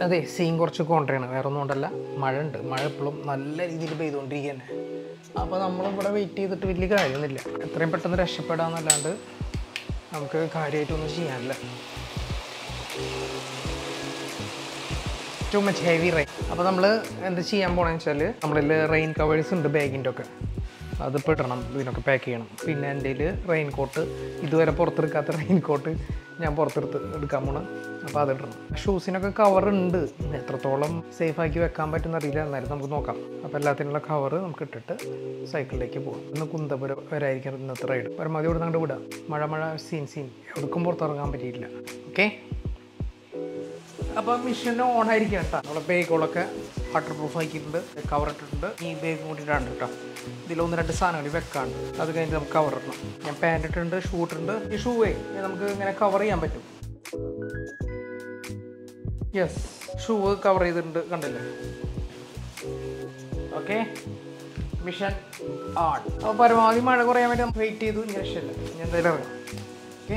അതെ സീൻ കുറച്ച് കോൺട്രയാണ് വേറെ ഒന്നും കൊണ്ടല്ല മഴ ഉണ്ട് മഴ എപ്പോഴും നല്ല രീതിയിൽ പെയ്തുകൊണ്ടിരിക്കുകയാണ് അപ്പോൾ നമ്മളിവിടെ വെയിറ്റ് ചെയ്തിട്ട് വലിയ കാര്യമൊന്നുമില്ല എത്രയും പെട്ടെന്ന് രക്ഷപ്പെടാമെന്നല്ലാണ്ട് നമുക്ക് കാര്യമായിട്ടൊന്നും ചെയ്യാനില്ല ടു മച്ച് ഹെവി റെയിൻ അപ്പോൾ നമ്മൾ എന്ത് ചെയ്യാൻ പോകണമെന്ന് വെച്ചാൽ നമ്മളിൽ റെയിൻ കവേഴ്സ് ഉണ്ട് ബാഗിൻ്റെ ഒക്കെ അതിപ്പോൾ ഇടണം ഇതിനൊക്കെ പാക്ക് ചെയ്യണം പിന്നെ എൻ്റെ കയ്യിൽ റെയിൻ കോട്ട് ഇതുവരെ പുറത്തെടുക്കാത്ത റെയിൻ കോട്ട് ഞാൻ പുറത്തെടുത്ത് എടുക്കാൻ പോണം അപ്പോൾ അതിടണം ഷൂസിനൊക്കെ കവർ ഉണ്ട് എത്രത്തോളം സേഫ് ആക്കി വെക്കാൻ പറ്റുന്ന അറിയില്ല എന്നാലും നമുക്ക് നോക്കാം അപ്പോൾ എല്ലാത്തിനുള്ള കവർ നമുക്ക് ഇട്ടിട്ട് സൈക്കിളിലേക്ക് പോകാം ഇന്ന് കുന്തപുരം വരായിരിക്കും ഇന്നത്തെ റൈഡ് പരമാവധി ഇവിടെ നിന്ന് വിടാം മഴ മഴ സീൻ സീൻ എവിടേക്കും പുറത്തിറങ്ങാൻ പറ്റിയില്ല ഓക്കെ അപ്പോൾ മിഷൻ ഓൺ ആയിരിക്കും കേട്ടോ നമ്മളെ ബേഗുകളൊക്കെ വാട്ടർ പ്രൂഫ് ആക്കിയിട്ടുണ്ട് കവർ ഇട്ടിട്ടുണ്ട് ഈ ബേഗ് കൂട്ടിയിട്ടാണ് കേട്ടോ ഇതിൽ ഒന്ന് രണ്ട് സാധനങ്ങൾ വെക്കാണ്ട് അത് കഴിഞ്ഞിട്ട് നമുക്ക് കവർ ഇടണം ഞാൻ പാൻറ് ഇട്ടിട്ടുണ്ട് ഷൂ ഇട്ടിട്ടുണ്ട് ഈ ഷൂവേ നമുക്ക് ഇങ്ങനെ കവർ ചെയ്യാൻ പറ്റും യെസ് ഷൂ കവർ ചെയ്തിട്ടുണ്ട് കണ്ടില്ലേ ഓക്കെ മിഷൻ ആൺ അപ്പോൾ പരമാവധി മഴ കുറയാൻ വേണ്ടി നമുക്ക് വെയിറ്റ് ചെയ്തു ഇനി രക്ഷയില്ല ഇനി എന്തായാലും ഇറങ്ങാം ഓക്കെ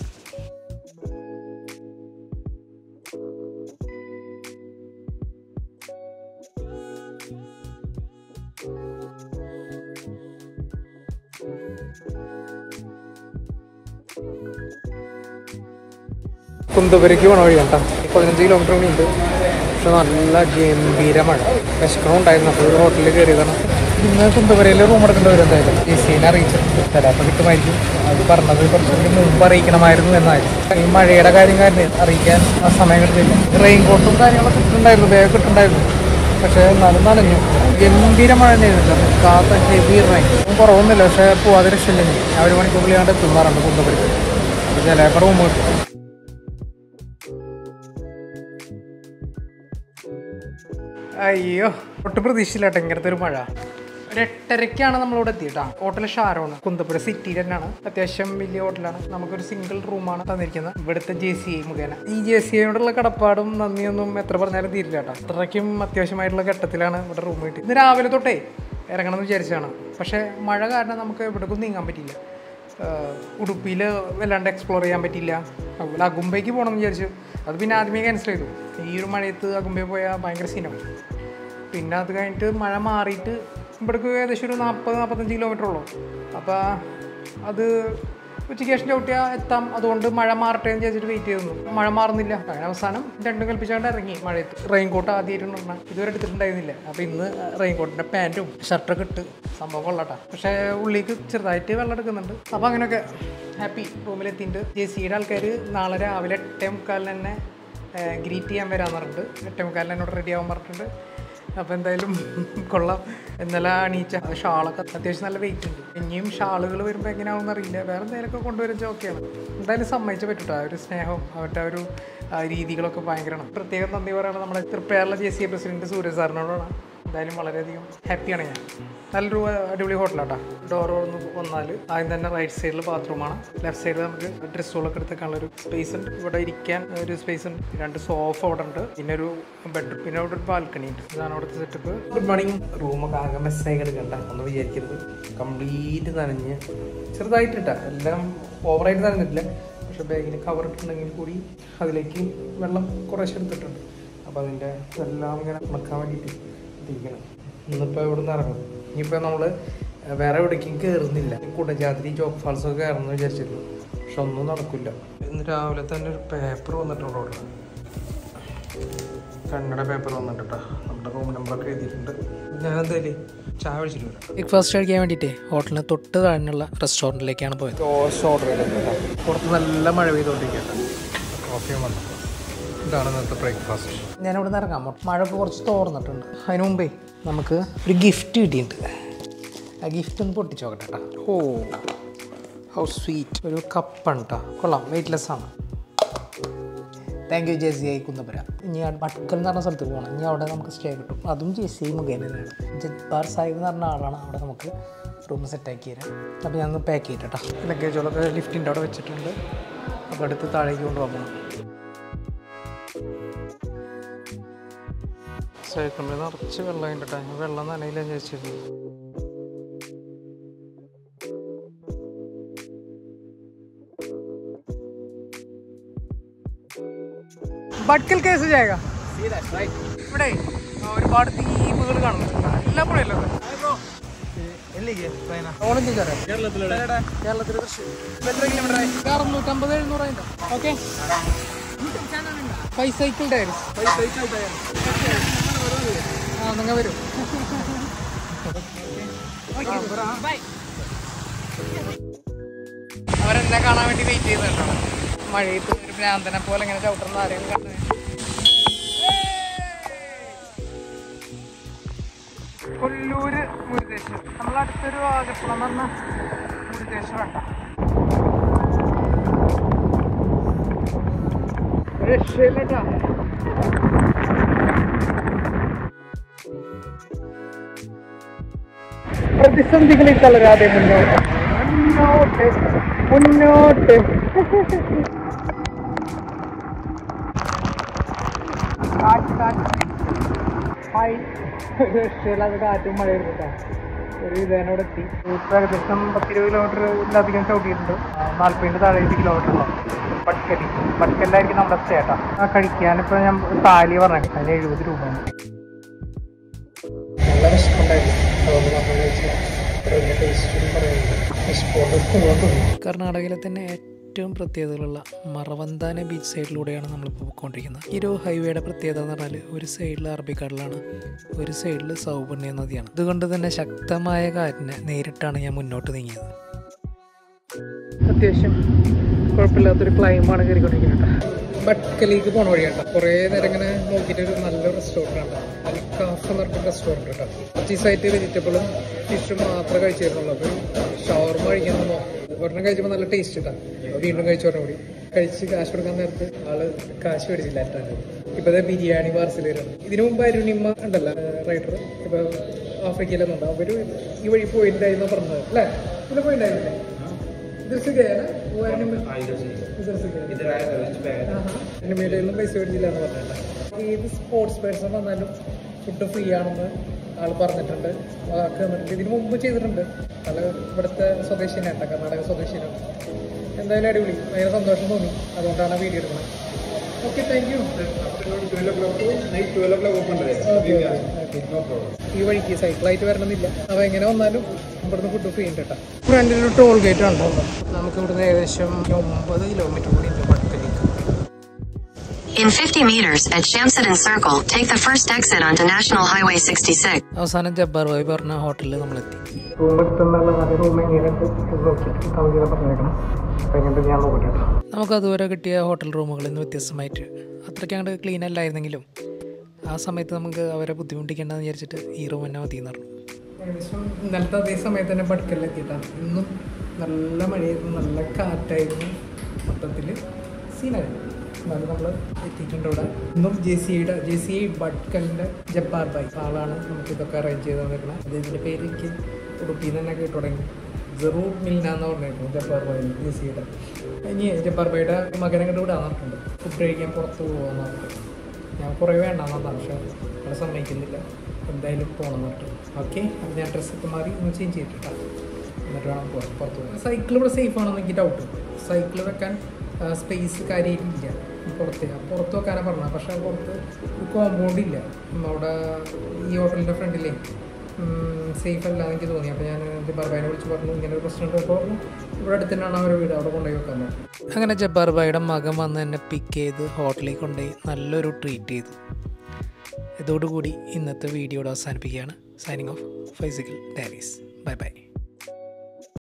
കുന്തപുരയ്ക്ക് പോണ വഴി കേട്ടോ പതിനഞ്ച് കിലോമീറ്റർ കൂടി ഉണ്ട് പക്ഷെ നല്ല ഗംഭീര മഴ വിശക്കണം ഉണ്ടായിരുന്നു അപ്പോൾ ഒരു ഹോട്ടലിൽ കയറിയതാണ് ഇന്ന് കുന്തപുരയിൽ റൂം എടുക്കേണ്ടി വരും എന്തായാലും ജി സീനെ അറിയിച്ചിട്ടുണ്ട് ചിലപ്പോൾ കിട്ടുമായിരിക്കും അത് പറഞ്ഞത് കുറച്ചുകൂടി മുമ്പ് അറിയിക്കണമായിരുന്നു എന്നായിരുന്നു ഈ മഴയുടെ കാര്യം കാരണം അറിയിക്കാൻ ആ സമയം കിട്ടില്ല റെയിൻ കോട്ടും കാര്യങ്ങളൊക്കെ ഇട്ടിട്ടുണ്ടായിരുന്നു ബാഗ് ഇട്ടിട്ടുണ്ടായിരുന്നു പക്ഷേ എന്നാലും നനഞ്ഞു ഗംഭീര മഴ തന്നെയായിരുന്നില്ല നിൽക്കാത്ത ഹെവി റെയിൻ കുറവൊന്നുമില്ല പക്ഷേ പോവാതെ രക്ഷയില്ല ഞാൻ ഒരു മണിക്കൂറിൽ കണ്ട് എത്തുന്നാറുണ്ട് കുന്തപുരയ്ക്ക് അപ്പോൾ ചിലപ്പോൾ റൂം കിട്ടും അയ്യോ ഒട്ടും പ്രതീക്ഷയില്ല കേട്ടോ ഇങ്ങനത്തെ ഒരു മഴ ഒരു എട്ടരയ്ക്കാണ് നമ്മളിവിടെ എത്തിയിട്ടാ ഹോട്ടൽ ഷാരോണ് കുന്തപ്പുര സിറ്റിയിൽ തന്നെയാണ് അത്യാവശ്യം വലിയ ഹോട്ടലാണ് നമുക്കൊരു സിംഗിൾ റൂമാണ് തന്നിരിക്കുന്നത് ഇവിടുത്തെ ജെ സി ഐ മുഖേന ഈ ജെ സി ഐയോടുള്ള കടപ്പാടും നന്ദിയൊന്നും എത്ര പറഞ്ഞാലും തീരില്ല കേട്ടോ അത്രയ്ക്കും അത്യാവശ്യമായിട്ടുള്ള ഘട്ടത്തിലാണ് ഇവിടെ റൂം കിട്ടി ഇന്ന് രാവിലെ തൊട്ടേ ഇറങ്ങണം എന്ന് വിചാരിച്ചതാണ് പക്ഷേ മഴ കാരണം നമുക്ക് എവിടേക്കും നീങ്ങാൻ പറ്റിയില്ല ഉടുപ്പിയിൽ വല്ലാണ്ട് എക്സ്പ്ലോർ ചെയ്യാൻ പറ്റിയില്ല അതുപോലെ അകുമ്പയ്ക്ക് പോകണം എന്ന് വിചാരിച്ചു അത് പിന്നെ ആദ്യമേ ക്യാൻസൽ ചെയ്തു ഈ ഒരു മഴയത്ത് അകുമ്പയിൽ പോയാൽ ഭയങ്കര സീനാവും പിന്നെ അത് കഴിഞ്ഞിട്ട് മഴ മാറിയിട്ട് ഇവിടേക്ക് ഏകദേശം ഒരു നാൽപ്പത് നാൽപ്പത്തഞ്ച് കിലോമീറ്റർ ഉള്ളൂ അപ്പോൾ അത് ഉച്ചയ്ക്ക് ശേഷം ചവിട്ടിയാൽ എത്താം അതുകൊണ്ട് മഴ മാറട്ടെ എന്ന് വിചാരിച്ചിട്ട് വെയിറ്റ് ചെയ്തു മഴ മാറുന്നില്ല അങ്ങനെ അവസാനം രണ്ടും കൽപ്പിച്ചുകൊണ്ട് ഇറങ്ങി മഴയത്ത് റെയിൻ കോട്ട് ആദ്യമായിട്ട് പറഞ്ഞാൽ ഇതുവരെ എടുത്തിട്ടുണ്ടായിരുന്നില്ല അപ്പോൾ ഇന്ന് റെയിൻ കോട്ടിൻ്റെ പാൻറ്റും ഷർട്ടൊക്കെ ഇട്ട് സംഭവം കൊള്ളട്ടാ പക്ഷേ ഉള്ളിലേക്ക് ചെറുതായിട്ട് വെള്ളം എടുക്കുന്നുണ്ട് അപ്പോൾ അങ്ങനെയൊക്കെ ഹാപ്പി റൂമിലെത്തിയിട്ട് ജെ സിയുടെ ആൾക്കാർ നാളെ രാവിലെ എട്ടേ മുക്കാലിന് തന്നെ ഗ്രീറ്റ് ചെയ്യാൻ വരാമെന്ന് പറഞ്ഞിട്ടുണ്ട് എട്ടേ മുക്കാലിന് എന്നോട് റെഡി ആവാൻ പറഞ്ഞിട്ടുണ്ട് അപ്പോൾ എന്തായാലും കൊള്ളാം ഇന്നലെ അണീച്ച ഷാളൊക്കെ അത്യാവശ്യം നല്ല വെയിറ്റ് ഉണ്ട് ഇനിയും ഷാളുകൾ വരുമ്പോൾ എങ്ങനെയാണെന്ന് അറിയില്ല വേറെ എന്തെങ്കിലുമൊക്കെ കൊണ്ടുവരുന്നത് ഓക്കെയാണ് എന്തായാലും സമ്മതിച്ച് പറ്റൂട്ടോ ആ ഒരു സ്നേഹം അവരുടെ ആ ഒരു ആ രീതികളൊക്കെ ഭയങ്കരമാണ് പ്രത്യേകം നന്ദി പറയുന്നത് നമ്മുടെ തൃപ്പയാറിലെ J C A president Surya സാറിനോടാണ് എന്തായാലും വളരെയധികം ഹാപ്പിയാണ് ഞാൻ നല്ലൊരു അടിപൊളി ഹോട്ടലാട്ടോ ഡോർ ഒന്ന് വന്നാൽ ആദ്യം തന്നെ റൈറ്റ് സൈഡിൽ ബാത്റൂമാണ് ലെഫ്റ്റ് സൈഡിൽ നമുക്ക് ഡ്രസ്സുകളൊക്കെ എടുത്തേക്കാനുള്ള ഒരു സ്പേസ് ഉണ്ട് ഇവിടെ ഇരിക്കാൻ ഒരു സ്പേസ് ഉണ്ട് രണ്ട് സോഫ അവിടെ ഉണ്ട് പിന്നെ ഒരു ബെഡ്റൂം പിന്നെ അവിടെ ഒരു ബാൽക്കണി ഉണ്ട് ഇതാണ് അവിടുത്തെ സെറ്റപ്പ് ഗുഡ് മോർണിംഗ് റൂമൊക്കെ ആകെ മെസ്സായി കിടക്കണ്ട ഒന്ന് വിചാരിക്കരുത് കംപ്ലീറ്റ് നനഞ്ഞ് ചെറുതായിട്ടിട്ടാ എല്ലാം ഓവറായിട്ട് നനഞ്ഞിട്ടില്ല പക്ഷെ ബാഗിന് കവർ ഇട്ടിട്ടുണ്ടെങ്കിൽ കൂടി അതിലേക്ക് വെള്ളം കുറേശ്ശെ എടുത്തിട്ടുണ്ട് അപ്പോൾ അതിൻ്റെ എല്ലാം ഇങ്ങനെ ഉണക്കാൻ വേണ്ടിയിട്ട് ഇരിക്കണം ഇന്നിപ്പോൾ ഇവിടെ നിന്ന് ഇറങ്ങും ഇനിയിപ്പോൾ നമ്മൾ വേറെ എവിടേക്കും കയറുന്നില്ല കുടജാതിരി ജോബ് ഫാൾസ് ഒക്കെ കയറണമെന്ന് വിചാരിച്ചിരുന്നു പക്ഷെ ഒന്നും നടക്കില്ല ഇന്ന് രാവിലെ തന്നെ ഒരു പേപ്പർ വന്നിട്ടുണ്ട് അവിടെ കന്നഡ പേപ്പർ വന്നിട്ടാ നമ്മുടെ റൂം നമ്പറൊക്കെ എഴുതിയിട്ടുണ്ട് ഞാൻ എന്തായാലും ചായ വിളിച്ചിട്ട് വരാം ബ്രേക്ക്ഫാസ്റ്റ് കഴിക്കാൻ വേണ്ടിയിട്ട് ഹോട്ടലിന് തൊട്ട് താഴെയുള്ള റെസ്റ്റോറൻറ്റിലേക്കാണ് പോയത് ടോസ്റ്റ് ഓർഡർ ചെയ്തിട്ടുണ്ട് പുറത്ത് നല്ല മഴ പെയ്തുകൊണ്ടിരിക്കുകയാണ് കോഫിയും വന്നു ഇതാണ് ഇന്നത്തെ ബ്രേക്ക്ഫാസ്റ്റ് ഞാൻ ഇവിടെ നിന്ന് ഇറങ്ങാം മഴ ഒക്കെ കുറച്ച് തോർന്നിട്ടുണ്ട് അതിന് മുമ്പേ നമുക്ക് ഒരു ഗിഫ്റ്റ് കിട്ടിയിട്ടുണ്ട് ആ ഗിഫ്റ്റ് ഒന്ന് പൊട്ടിച്ച് നോക്കട്ടെ കേട്ടോ ഓ ഹൗ സ്വീറ്റ് ഒരു കപ്പാണ് കേട്ടോ കൊള്ളാം വെയിറ്റ്ലെസ് ആണ് thank you J C I Kunnappura ഇനി മട്ക്കൽ എന്ന് പറഞ്ഞ സ്ഥലത്ത് പോകണം ഇനി അവിടെ നമുക്ക് സ്റ്റേ കിട്ടും അതും ജെ സി ഐ മുഖേന തന്നെയാണ് ജബ്ബാർ സാഹിബ് എന്ന് പറഞ്ഞ ആളാണ് അവിടെ നമുക്ക് റൂം സെറ്റാക്കി തരാം അപ്പോൾ ഞാൻ ഒന്ന് പാക്ക് ചെയ്തിട്ടാ ലഗേജുകളൊക്കെ ലിഫ്റ്റിൻ്റെ അവിടെ വെച്ചിട്ടുണ്ട് അപ്പോൾ അടുത്ത് താഴേക്ക് കൊണ്ടുപോകണം സൈക്കിളിൽ നിറച്ച് വെള്ളം കണ്ടിട്ടാ ഞാൻ വെള്ളം നനയില്ല വിചാരിച്ചിരുന്നു भटकल कैसे जाएगा ഇവിടെ ഒരുപാട് ദ്വീപുകൾ കാണുന്നുണ്ട് എല്ലാ പുഴയല്ലോ ഓണം ചോദിച്ചാലോ കേരളത്തിലെ തൃശ്ശൂർ എത്ര കിലോമീറ്റർ അറുന്നൂറ്റമ്പത് എഴുന്നൂറ് ഓക്കെ ബൈസൈക്കിൾ ടയർസ് ആ നിങ്ങൾ വരും അവരെന്നെ കാണാൻ വേണ്ടി വെയിറ്റ് ചെയ്തിട്ടോ മഴയത്ത് ഒരു ഭ്രാന്തനെ പോലെ ഇങ്ങനെ ചവിട്ടുന്ന ആരെയും കണ്ടു കൊല്ലൂര് മുരുദേശം നമ്മളടുത്തൊരു ആകപ്പുളം പറഞ്ഞ മുരുദേശം വേണ്ട രക്ഷയില്ലട്ടാ പ്രതിസന്ധികളിൽ തളരാതെ മുന്നോട്ട് മുന്നോട്ട് മുന്നോട്ട് കാറ്റ് കാറ്റ് ഹായ് രക്ഷയില്ലാതെ കാറ്റും മഴ എടുത്തിട്ടാ ഒരു ഇതേനോട് എത്തി ഇപ്പം ഏകദേശം പത്തിരുപത് കിലോമീറ്ററിലധികം ചവിട്ടിയിട്ടുണ്ട് നാൽപ്പതിൻ്റെ താഴേക്ക് കിലോമീറ്റർ ഉണ്ടാവും പട്കലി പട്കലിലായിരിക്കും നമ്മുടെ സ്റ്റേ കേട്ടോ ആ കഴിക്കാനിപ്പോൾ ഞാൻ താലി പറഞ്ഞു അതിന് എഴുപത് രൂപയാണ് നല്ല വിശപ്പുണ്ടായിരുന്നു അതുകൊണ്ട് നമ്മൾ കഴിച്ച ടേസ്റ്റും പറയുന്നത് കർണാടകയിലെ തന്നെ ഏറ്റവും പ്രത്യേകതകളുള്ള മറവന്താന ബീച്ച് സൈഡിലൂടെയാണ് നമ്മളിപ്പോൾ പോയിക്കൊണ്ടിരിക്കുന്നത് ഈ ഒരു ഹൈവേയുടെ പ്രത്യേകത എന്ന് പറഞ്ഞാൽ ഒരു സൈഡിൽ അറബിക്കടലാണ് ഒരു സൈഡിൽ സൗപർണ്യ നദിയാണ് അതുകൊണ്ട് തന്നെ ശക്തമായ കാറ്റിനെ നേരിട്ടാണ് ഞാൻ മുന്നോട്ട് നീങ്ങിയത് അത്യാവശ്യം കുഴപ്പമില്ലാത്തൊരു ക്ലൈമാണ് കയറിക്കൊണ്ടിരിക്കുന്നത് ബട്കലേക്ക് പോണ വഴിയാണ് കുറേ നേരം ഇങ്ങനെ നോക്കിയിട്ട് ഒരു നല്ല റെസ്റ്റോറൻ്റ് ആണ് അൽക്കാഫ് എന്ന് പറഞ്ഞ റെസ്റ്റോറൻറ്റ് കേട്ടോ പച്ചീസായിട്ട് വെജിറ്റബിളും ഫിഷും മാത്രമേ കഴിച്ചിരുന്നുള്ളൂ അപ്പോൾ ഷവർമ കഴിക്കാൻ ഒരെണ്ണം കഴിച്ചപ്പോൾ നല്ല ടേസ്റ്റ് കിട്ടാം വീണ്ടും കഴിച്ചു പറഞ്ഞ കൂടി കഴിച്ച് കാശ് കൊടുക്കാൻ നേരത്ത് ആള് കാശ് മേടിച്ചില്ല ഏട്ടാണ് ഇപ്പോഴത്തെ ബിരിയാണി പാർസൽ വരുന്നുണ്ട് ഇതിനു മുമ്പ് അരുണിമ ഉണ്ടല്ലോ റൈറ്റർ ഇപ്പൊ ആഫ്രിക്കയിലൊന്നുണ്ട് അവര് ഈ വഴി പോയിട്ടുണ്ടായിരുന്നു പറഞ്ഞത് അല്ലേ ഇത് പോയിട്ടുണ്ടായിരുന്നില്ലേ ഇത് സുഖയാണ് സിനിമയിലൊന്നും പൈസ മേടിച്ചില്ല എന്ന് പറഞ്ഞിട്ടുണ്ട് ഏത് സ്പോർട്സ് പേഴ്സൺ വന്നാലും ഫുഡ് ഫ്രീ ആണെന്ന് ആൾ പറഞ്ഞിട്ടുണ്ട് വാക്ക് തന്നിട്ടുണ്ട് ഇതിനു മുമ്പ് ചെയ്തിട്ടുണ്ട് ആള് ഇവിടുത്തെ സ്വദേശിനാണ് കർണാടക സ്വദേശിനാണ് എന്തായാലും അടിപൊളി ഭയങ്കര സന്തോഷം തോന്നി അതുകൊണ്ടാണ് വീഡിയോ എടുക്കുന്നത് ഓക്കെ താങ്ക് യു ഈ വഴിക്ക് സൈക്കിളായിട്ട് വരണമെന്നില്ല അവ എങ്ങനെ വന്നാലും ഇവിടുന്ന് ഫുഡ് ഫ്രീ ഉണ്ട് കേട്ടോ ഫ്രണ്ടിൽ ഒരു ടോൾ ഗേറ്റ് ഉണ്ടോ നമുക്ക് ഇവിടുന്ന് ഏകദേശം ഒമ്പത് കിലോമീറ്റർ കൂടി ഉണ്ട് പട്ടത്തിലേക്ക് In 50 meters at Shamsuddin Circle, take the first exit onto National Highway 66. അവസാനം ജബ്ബാർ ഭായി പറഞ്ഞ ഹോട്ടലിൽ നമ്മളെത്തി റൂം എടുത്തുന്നുള്ള നല്ല റൂം എങ്ങനെയുണ്ട് ഇത് നോക്കിയിട്ട് താമസിക്കാൻ പറഞ്ഞേക്കണം അപ്പം എങ്ങനത്തെ ഞാൻ നോക്കട്ടെ കേട്ടോ നമുക്ക് അതുവരെ കിട്ടിയ ഹോട്ടൽ റൂമുകളിൽ നിന്ന് വ്യത്യസ്തമായിട്ട് അത്രയ്ക്ക് അങ്ങോട്ട് ക്ലീൻ അല്ലായിരുന്നെങ്കിലും ആ സമയത്ത് നമുക്ക് അവരെ ബുദ്ധിമുട്ടിക്കേണ്ടെന്ന് വിചാരിച്ചിട്ട് ഈ റൂം തന്നെ മതി എന്ന് പറഞ്ഞു ഏകദേശം ഇന്നലത്തെ അതേ സമയത്ത് തന്നെ ബഡ്ക്കലിലെത്തിയിട്ടാണ് ഇന്നും നല്ല മഴയായിരുന്നു നല്ല കാറ്റായിരുന്നു മൊത്തത്തിൽ സീനായിരുന്നു എന്നാലും നമ്മൾ എത്തിയിട്ടുണ്ട് ഇവിടെ ഇന്നും ജെ സിയുടെ ജെ സി ഐ ബഡ്ക്കലിൻ്റെ ജബ്ബാർ ബൈ ആളാണ് നമുക്ക് ഇതൊക്കെ അറേഞ്ച് ചെയ്ത് തന്നിരിക്കുന്നത് അത് ഇതിൻ്റെ പേര് എനിക്ക് ഉടുപ്പിയിൽ നിന്ന് തന്നെ കേട്ടു തുടങ്ങി ജെറൂർ മിൽന എന്ന് പറഞ്ഞിരുന്നു ജബ്ബാർ ബൈ ജെ സിയുടെ ഇനി ജബ്ബാർ ബൈയുടെ മകനെ കണ്ട് വിടാൻ പറഞ്ഞിട്ടുണ്ട് ഫുഡ് കഴിക്കാൻ പുറത്ത് പോകാൻ പറഞ്ഞിട്ട് ഞാൻ കുറേ വേണ്ടെന്ന് പറഞ്ഞാൽ പക്ഷേ അവിടെ സമ്മതിക്കുന്നില്ല എന്തായാലും പോകണം എന്ന് പറഞ്ഞു ഓക്കെ അപ്പം ഞാൻ ഡ്രസ്സൊക്കെ മാറി ഒന്ന് ചേഞ്ച് ചെയ്തിട്ടാണ് എന്നിട്ട് വേണം പോകാൻ പുറത്ത് പോകാൻ സൈക്കിൾ ഇവിടെ സേഫ് ആണെന്ന് എനിക്ക് ഡൗട്ട് സൈക്കിൾ വെക്കാൻ സ്പേസ് കാര്യമായിട്ടില്ല പുറത്ത് പുറത്ത് വെക്കാനാണ് പറഞ്ഞത് പക്ഷേ പുറത്ത് ഒരു കോമ്പൗണ്ട് ഇല്ല ഉം, അവിടെ ഈ ഹോട്ടലിൻ്റെ ഫ്രണ്ടിലേ സേഫ് അല്ല എന്ന് എനിക്ക് തോന്നി അപ്പോൾ ഞാൻ ബർബാനെ വിളിച്ച് പറഞ്ഞു ഇങ്ങനെ ഒരു പ്രശ്നമുണ്ട് അപ്പോൾ പറഞ്ഞു ഇവിടെ അടുത്ത് തന്നെയാണ് അവരുടെ വീട് അവിടെ കൊണ്ടുപോയി വെക്കാൻ പറഞ്ഞു അങ്ങനെ ജബ്ബാർ ഭായിയുടെ മകൻ വന്ന് എന്നെ പിക്ക് ചെയ്ത് ഹോട്ടലിൽ കൊണ്ടുപോയി നല്ലൊരു ട്രീറ്റ് ചെയ്തു ഇതോടുകൂടി ഇന്നത്തെ വീഡിയോയുടെ അവസാനിപ്പിക്കുകയാണ് signing off physical diaries bye by